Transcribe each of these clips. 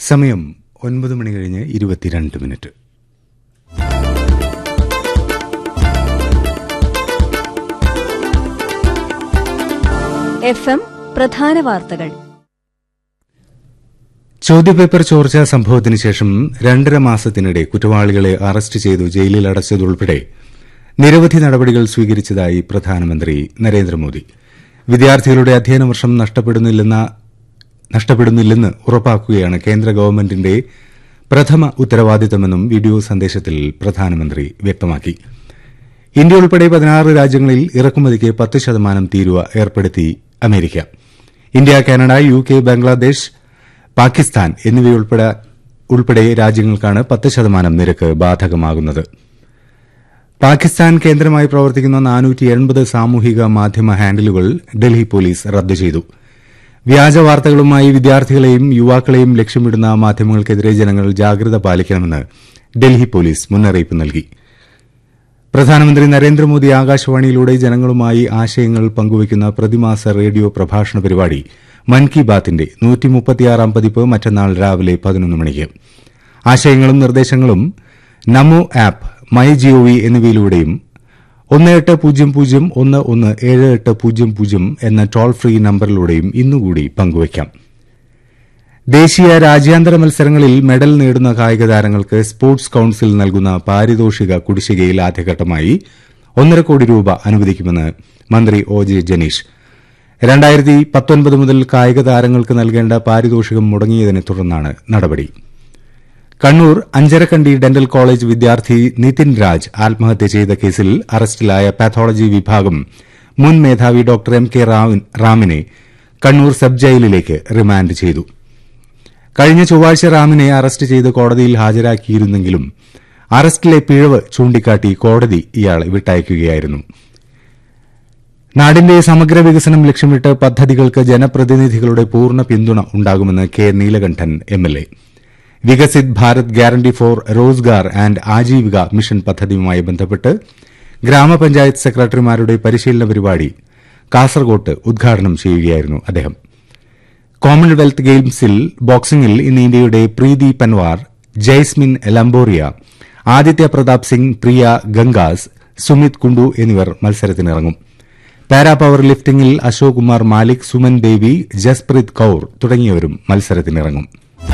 സമയം ഒൻപത് മണി കഴിഞ്ഞ് ഇരുപത്തിരണ്ട് മിനിറ്റ് എഫ് എം പ്രധാന വാർത്തകൾ ചോദ്യപേപ്പർ ചോർച്ചാ സംഭവത്തിന് ശേഷം രണ്ടര മാസത്തിനിടെ കുറ്റവാളികളെ അറസ്റ്റ് ചെയ്തു ജയിലിൽ അടച്ചതുൾപ്പെടെ നിരവധി നടപടികൾ സ്വീകരിച്ചതായി പ്രധാനമന്ത്രി നരേന്ദ്രമോദി വിദ്യാർത്ഥികളുടെ അധ്യയന വർഷം നഷ്ടപ്പെടുന്നില്ലെന്ന നഷ്ടപ്പെടുന്നില്ലെന്ന് ഉറപ്പാക്കുകയാണ് കേന്ദ്ര ഗവൺമെന്റിന്റെ പ്രഥമ ഉത്തരവാദിത്തമെന്നും വീഡിയോ സന്ദേശത്തിൽ പ്രധാനമന്ത്രി വ്യക്തമാക്കി ഇന്ത്യ ഉൾപ്പെടെ പതിനാറ് രാജ്യങ്ങളിൽ ഇറക്കുമതിക്ക് പത്ത് ശതമാനം തീരുവ ഏർപ്പെടുത്തി America India Canada U K Bangladesh Pakistan എന്നിവയുൾപ്പെടെ ഉൾപ്പെടെ രാജ്യങ്ങൾക്കാണ് പത്ത് ശതമാനം നിരക്ക് ബാധകമാകുന്നത് പാകിസ്ഥാൻ കേന്ദ്രമായി പ്രവർത്തിക്കുന്ന നാനൂറ്റി എൺപത് സാമൂഹിക മാധ്യമ ഹാൻഡിലുകൾ ഡൽഹി പോലീസ് റദ്ദു ചെയ്തു വ്യാജ വാർത്തകളുമായി വിദ്യാർത്ഥികളെയും യുവാക്കളെയും ലക്ഷ്യമിടുന്ന മാധ്യമങ്ങൾക്കെതിരെ ജനങ്ങൾ ജാഗ്രത പാലിക്കണമെന്ന് ഡൽഹി പോലീസ് മുന്നറിയിപ്പ് നൽകി പ്രധാനമന്ത്രി നരേന്ദ്രമോദി ആകാശവാണിയിലൂടെ ജനങ്ങളുമായി ആശയങ്ങൾ പങ്കുവയ്ക്കുന്ന പ്രതിമാസ റേഡിയോ പ്രഭാഷണ പരിപാടി മൻ കി ബാത്തിന്റെ നൂറ്റിമുപ്പത്തിയാറാം പതിപ്പ് മറ്റന്നാൾ രാവിലെ പതിനൊന്ന് മണിക്ക് ആശയങ്ങളും നിർദ്ദേശങ്ങളും നമോ ആപ്പ് മൈ ജിഒവി എന്നിവയിലൂടെയും ഒന്ന് എട്ട് പൂജ്യം പൂജ്യം ഒന്ന് ഒന്ന് ഏഴ് എട്ട് പൂജ്യം പൂജ്യം എന്ന ടോൾ ഫ്രീ നമ്പറിലൂടെയും ഇന്നുകൂടി പങ്കുവയ്ക്കാം ദേശീയ രാജ്യാന്തര മത്സരങ്ങളിൽ മെഡൽ നേടുന്ന കായിക താരങ്ങൾക്ക് സ്പോർട്സ് കൌൺസിൽ നൽകുന്ന പാരിതോഷിക കുടിശ്ശികയിൽ ആദ്യഘട്ടമായി ഒന്നര കോടി രൂപ അനുവദിക്കുമെന്ന് മന്ത്രി ഒ ജെ ജനീഷ് രണ്ടായിരത്തി പത്തൊൻപത് മുതൽ കായിക താരങ്ങൾക്ക് നൽകേണ്ട പാരിതോഷികം മുടങ്ങിയതിനെ തുടർന്നാണ് നടപടി കണ്ണൂർ അഞ്ചരക്കണ്ടി ഡെന്റൽ കോളേജ് വിദ്യാർത്ഥി നിതിൻ രാജ് ആത്മഹത്യ ചെയ്ത കേസിൽ അറസ്റ്റിലായ പാത്തോളജി വിഭാഗം മുൻ മേധാവി ഡോക്ടർ എം കെ റാമിനെ കണ്ണൂർ സബ് ജയിലിലേക്ക് റിമാൻഡ് ചെയ്തു കഴിഞ്ഞ ചൊവ്വാഴ്ച റാമിനെ അറസ്റ്റ് ചെയ്ത് കോടതിയിൽ ഹാജരാക്കിയിരുന്നെങ്കിലും അറസ്റ്റിലെ പിഴവ് ചൂണ്ടിക്കാട്ടി കോടതി ഇയാളെ വിട്ടയക്കുകയായിരുന്നു നാടിന്റെ സമഗ്ര വികസനം ലക്ഷ്യമിട്ട് പദ്ധതികൾക്ക് ജനപ്രതിനിധികളുടെ പൂർണ്ണ പിന്തുണ ഉണ്ടാകുമെന്ന് K Neelakandan MLA Viksit Bharat guarantee for Rozgar and Ajeevika mission പദ്ധതിയുമായി ബന്ധപ്പെട്ട് ഗ്രാമപഞ്ചായത്ത് സെക്രട്ടറിമാരുടെ പരിശീലന പരിപാടി കാസർകോട്ട് ഉദ്ഘാടനം ചെയ്യുകയായിരുന്നു അദ്ദേഹം കോമൺവെൽത്ത് ഗെയിംസിൽ ബോക്സിംഗിൽ ഇന്ന് ഇന്ത്യയുടെ പ്രീതി പൻവാർ ജയ്സ്മിൻ ലംബോറിയ ആദിത്യ പ്രതാപ് സിംഗ് പ്രിയ ഗംഗാസ് സുമിത് കുണ്ടു എന്നിവർ മത്സരത്തിനിറങ്ങും പാരാ പവർ ലിഫ്റ്റിംഗിൽ അശോക് കുമാർ മാലിക് സുമൻ ദേവി ജസ്പ്രീത് കൌർ തുടങ്ങിയവരും മത്സരത്തിനിറങ്ങും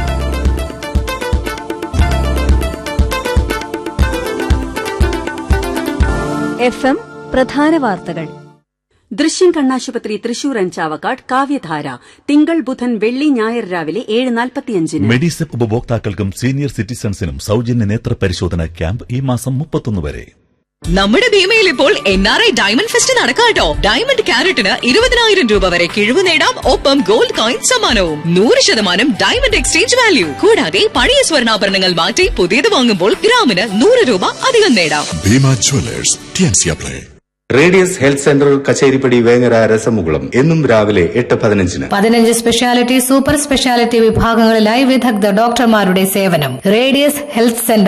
എഫ് എം പ്രധാന വാർത്തകൾ ദൃശ്യം കണ്ണാശുപത്രി തൃശൂർ അഞ്ചാവക്കാട് കാവ്യധാര തിങ്കൾ ബുധൻ വെള്ളി ഞായർ രാവിലെ ഏഴ് നാൽപ്പത്തിയഞ്ചിന് മെഡിസെപ്പ് ഉപഭോക്താക്കൾക്കും സീനിയർ സിറ്റിസൺസിനും സൗജന്യ നേത്ര പരിശോധന ക്യാമ്പ് ഈ മാസം മുപ്പത്തൊന്ന് വരെ നമ്മുടെ ഭീമയിൽ ഇപ്പോൾ N R I diamond fest നടക്കാട്ടോ ഡയമണ്ട് ക്യാരറ്റിന് ഇരുപതിനായിരം രൂപ വരെ കിഴിവ് നേടാം ഒപ്പം ഗോൾഡ് കോയിൻ സമ്മാനവും നൂറ് ശതമാനം ഡയമണ്ട് എക്സ്ചേഞ്ച് വാല്യൂ കൂടാതെ പഴയ സ്വർണ്ണാഭരണങ്ങൾ മാറ്റി പുതിയത് വാങ്ങുമ്പോൾ ഗ്രാമിന് നൂറ് രൂപ അധികം നേടാം ഭീമ ജ്വല്ലേഴ്സ് ടിയൻസിയ play radius health centre Kacheripadi Vengara രസമുകുളം എന്നും രാവിലെ എട്ട് പതിനഞ്ചിന് പതിനഞ്ച് സ്പെഷ്യാലിറ്റി സൂപ്പർ സ്പെഷ്യാലിറ്റി വിഭാഗങ്ങളിലായി വിദഗ്ധ ഡോക്ടർമാരുടെ സേവനം റേഡിയസ് ഹെൽത്ത് സെന്റർ